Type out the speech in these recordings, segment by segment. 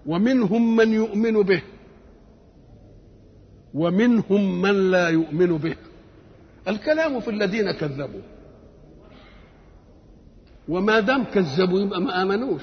ومنهم من يؤمن به ومنهم من لا يؤمن به الكلام في الذين كذبوا وما دام كذبوا يبقى ما امنوش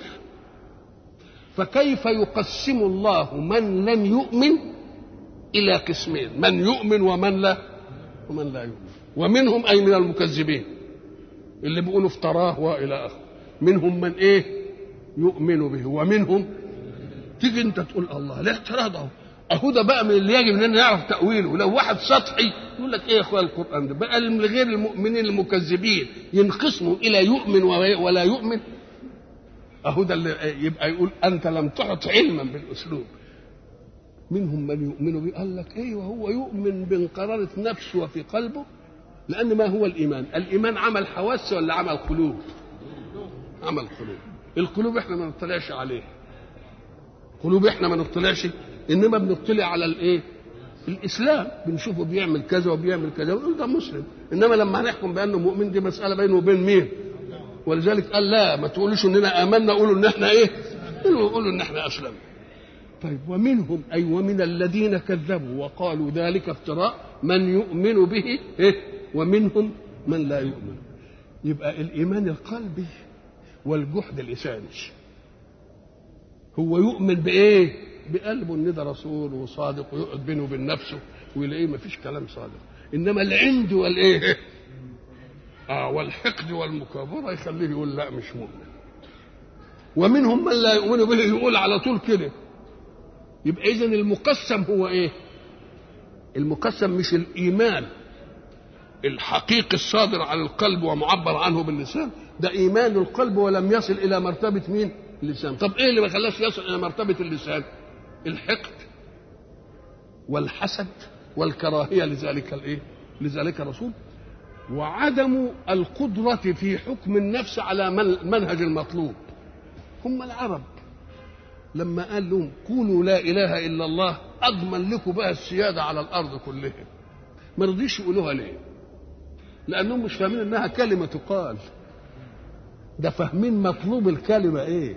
فكيف يقسم الله من لم يؤمن الى قسمين من يؤمن ومن لا ومن لا يؤمن ومنهم اي من المكذبين اللي بيقولوا افتراه والى اخره منهم من ايه يؤمن به ومنهم تيجي انت تقول الله لا اعتراض اهو اهو ده بقى من اللي يجب اننا نعرف تاويله لو واحد سطحي يقول لك ايه يا اخويا القران ده بقى غير المؤمنين المكذبين ينقسموا الى يؤمن ولا يؤمن اهو ده اللي يبقى يقول انت لم تعط علما بالاسلوب منهم من يؤمن به قال لك ايه وهو يؤمن بانقرارة نفسه وفي قلبه لان ما هو الايمان الايمان عمل حواس ولا عمل قلوب عمل قلوب القلوب احنا ما نطلعش عليه قلوب احنا ما نطلعش انما بنطلع على الايه الاسلام بنشوفه بيعمل كذا وبيعمل كذا ونقول ده مسلم انما لما هنحكم بانه مؤمن دي مساله بينه وبين مين ولذلك قال لا ما تقولوش اننا امنا قولوا ان احنا ايه قولوا ان احنا اسلمنا طيب ومنهم اي ومن الذين كذبوا وقالوا ذلك افتراء من يؤمن به إيه؟ ومنهم من لا يؤمن يبقى الايمان القلبي والجحد اللساني هو يؤمن بايه بقلبه ان ده رسول وصادق ويقعد بينه وبين نفسه ويلاقيه ما فيش كلام صادق انما العند والايه اه والحقد والمكابره يخليه يقول لا مش مؤمن ومنهم من لا يؤمن به يقول على طول كده يبقى اذا المقسم هو ايه المقسم مش الايمان الحقيقي الصادر على القلب ومعبر عنه باللسان ده ايمان القلب ولم يصل الى مرتبه مين اللسان طب ايه اللي ما خلاش يصل الى مرتبه اللسان الحقد والحسد والكراهيه لذلك الايه لذلك الرسول وعدم القدرة في حكم النفس على منهج المطلوب هم العرب لما قال لهم قولوا لا إله إلا الله أضمن لكم بقى السيادة على الأرض كلها ما رضيش يقولوها ليه لأنهم مش فاهمين إنها كلمة تقال ده فاهمين مطلوب الكلمة إيه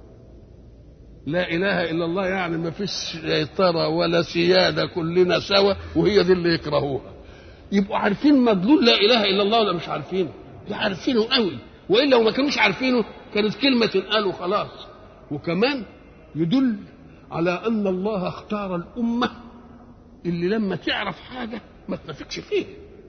لا إله إلا الله يعني ما فيش سيطرة ولا سيادة كلنا سوا وهي دي اللي يكرهوها يبقوا عارفين مدلول لا اله الا الله ولا مش عارفينه؟ لا عارفينه قوي والا لو ما كانوش عارفينه كانت كلمه تنقال وخلاص وكمان يدل على ان الله اختار الامه اللي لما تعرف حاجه ما تنافقش فيها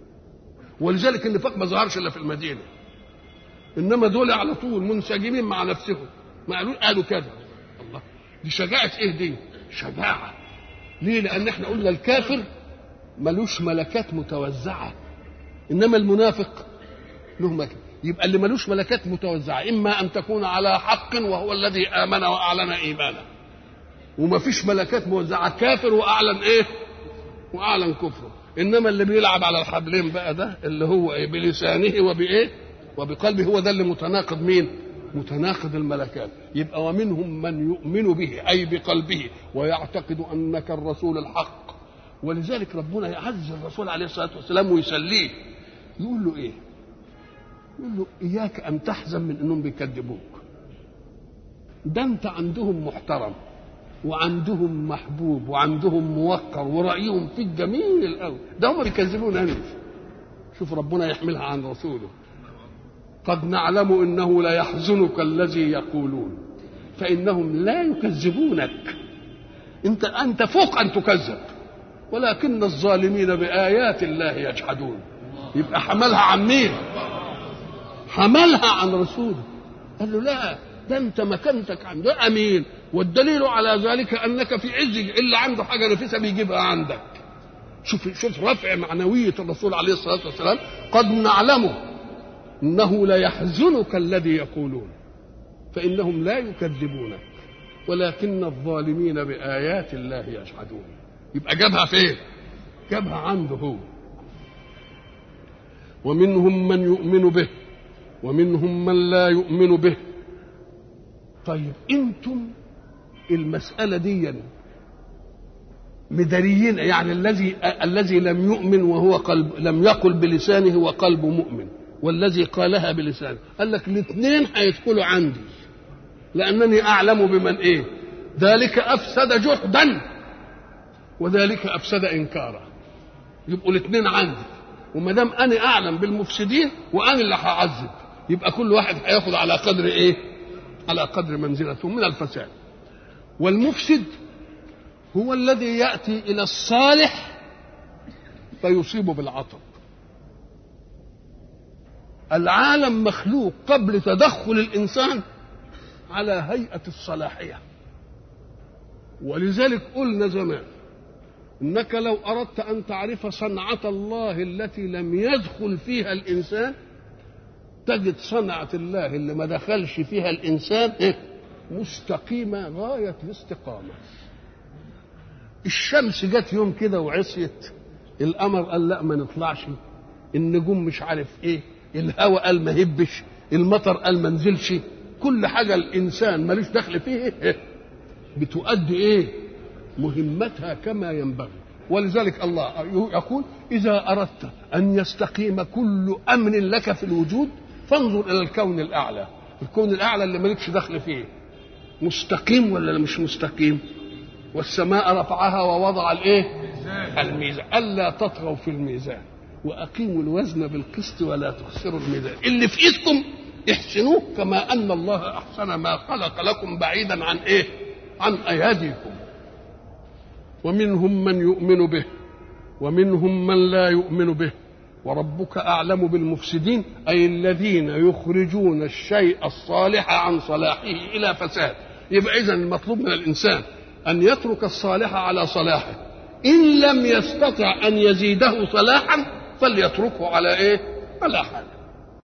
ولذلك النفاق ما ظهرش الا في المدينه انما دول على طول منسجمين مع نفسهم ما قالوا قالوا كذا الله دي شجاعه ايه دي؟ شجاعه ليه؟ لان احنا قلنا الكافر ملوش ملكات متوزعة إنما المنافق له ملكات يبقى اللي ملوش ملكات متوزعة إما أن تكون على حق وهو الذي آمن وأعلن إيمانه وما فيش ملكات موزعة كافر وأعلن إيه وأعلن كفره إنما اللي بيلعب على الحبلين بقى ده اللي هو إيه بلسانه وبإيه وبقلبه هو ده اللي متناقض مين متناقض الملكات يبقى ومنهم من يؤمن به أي بقلبه ويعتقد أنك الرسول الحق ولذلك ربنا يعز الرسول عليه الصلاه والسلام ويسليه يقول له ايه؟ يقول له اياك ان تحزن من انهم بيكذبوك ده انت عندهم محترم وعندهم محبوب وعندهم موقر ورايهم فيك جميل قوي ده هم بيكذبون انت شوف ربنا يحملها عن رسوله قد نعلم انه لا يحزنك الذي يقولون فانهم لا يكذبونك انت انت فوق ان تكذب ولكن الظالمين بآيات الله يجحدون يبقى حملها عن مين حملها عن رسوله قال له لا ده انت مكانتك عند امين والدليل على ذلك انك في عز اللي عنده حاجه نفيسه بيجيبها عندك شوف شوف رفع معنويه الرسول عليه الصلاه والسلام قد نعلم انه ليحزنك الذي يقولون فانهم لا يكذبونك ولكن الظالمين بايات الله يجحدون يبقى جابها فين جابها عنده هو ومنهم من يؤمن به ومنهم من لا يؤمن به طيب انتم المساله دي مداريين يعني الذي الذي لم يؤمن وهو قلب لم يقل بلسانه وقلبه مؤمن والذي قالها بلسانه قال لك الاثنين هيدخلوا عندي لانني اعلم بمن ايه ذلك افسد جحدا وذلك افسد انكارا يبقوا الاثنين عندي وما دام انا اعلم بالمفسدين وانا اللي هعذب يبقى كل واحد هياخد على قدر ايه على قدر منزلته من الفساد والمفسد هو الذي ياتي الى الصالح فيصيبه بالعطب العالم مخلوق قبل تدخل الانسان على هيئه الصلاحيه ولذلك قلنا زمان انك لو اردت ان تعرف صنعه الله التي لم يدخل فيها الانسان تجد صنعه الله اللي ما دخلش فيها الانسان إيه؟ مستقيمه غايه الاستقامه الشمس جت يوم كده وعصيت القمر قال لا ما نطلعش النجوم مش عارف ايه الهواء قال ما هبش المطر قال ما نزلش كل حاجه الانسان ملوش دخل فيه إيه؟ بتؤدي ايه مهمتها كما ينبغي ولذلك الله يقول اذا اردت ان يستقيم كل امر لك في الوجود فانظر الى الكون الاعلى الكون الاعلى اللي مالكش دخل فيه مستقيم ولا مش مستقيم والسماء رفعها ووضع الايه الميزان الا تطغوا في الميزان واقيموا الوزن بالقسط ولا تخسروا الميزان اللي في ايدكم احسنوه كما ان الله احسن ما خلق لكم بعيدا عن ايه عن اياديكم ومنهم من يؤمن به ومنهم من لا يؤمن به وربك اعلم بالمفسدين اي الذين يخرجون الشيء الصالح عن صلاحه الى فساد يبقى اذا المطلوب من الانسان ان يترك الصالح على صلاحه ان لم يستطع ان يزيده صلاحا فليتركه على ايه على حال